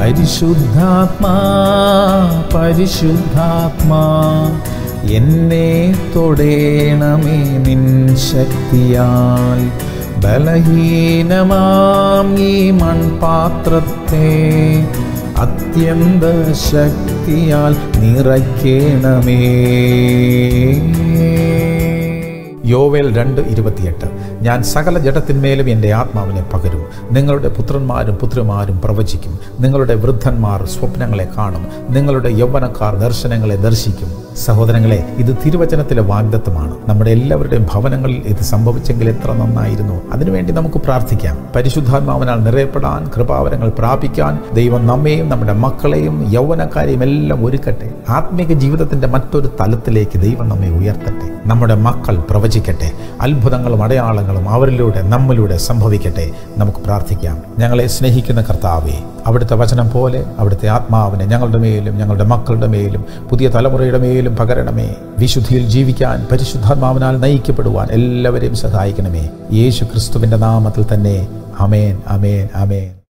പരിശുദ്ധാത്മാ പരിശുദ്ധാത്മാ എന്നെ തൊടേണമേ നിൻ ശക്തിയാൽ ബലഹീനമാം ഈ മൺപാത്രത്തെ അത്യന്ത ശക്തിയാൽ നിറയ്ക്കണമേ യോവേൽ രണ്ട് ഇരുപത്തിയെട്ട് ഞാൻ സകല ജഡത്തിന്മേലും എൻ്റെ ആത്മാവിനെ പകരും നിങ്ങളുടെ പുത്രന്മാരും പുത്രിമാരും പ്രവചിക്കും നിങ്ങളുടെ വൃദ്ധന്മാർ സ്വപ്നങ്ങളെ കാണും നിങ്ങളുടെ യൗവനക്കാർ ദർശനങ്ങളെ ദർശിക്കും സഹോദരങ്ങളെ ഇത് തിരുവചനത്തിലെ വാഗ്ദത്വമാണ് നമ്മുടെ എല്ലാവരുടെയും ഭവനങ്ങളിൽ ഇത് സംഭവിച്ചെങ്കിൽ എത്ര നന്നായിരുന്നു അതിനുവേണ്ടി നമുക്ക് പ്രാർത്ഥിക്കാം പരിശുദ്ധാത്മാവിനാൽ നിറയപ്പെടാൻ കൃപാവരങ്ങൾ പ്രാപിക്കാൻ ദൈവം നമ്മെയും നമ്മുടെ മക്കളെയും യൗവനക്കാരെയും എല്ലാം ഒരുക്കട്ടെ ആത്മീക ജീവിതത്തിന്റെ മറ്റൊരു തലത്തിലേക്ക് ദൈവം നമ്മെ ഉയർത്തട്ടെ നമ്മുടെ മക്കൾ പ്രവചിക്കട്ടെ അത്ഭുതങ്ങളും അടയാളങ്ങളും അവരിലൂടെ നമ്മിലൂടെ സംഭവിക്കട്ടെ നമുക്ക് പ്രാർത്ഥിക്കാം ഞങ്ങളെ സ്നേഹിക്കുന്ന കർത്താവേ അവിടുത്തെ വചനം പോലെ അവിടുത്തെ ആത്മാവിനെ ഞങ്ങളുടെ മേലും ഞങ്ങളുടെ മക്കളുടെ മേലും പുതിയ തലമുറയുടെ മേലും പകരണമേ വിശുദ്ധിയിൽ ജീവിക്കാൻ പരിശുദ്ധാത്മാവിനാൽ നയിക്കപ്പെടുവാൻ എല്ലാവരെയും സഹായിക്കണമേ യേശു ക്രിസ്തുവിൻ്റെ നാമത്തിൽ തന്നെ അമേൻ അമേൻ അമേൻ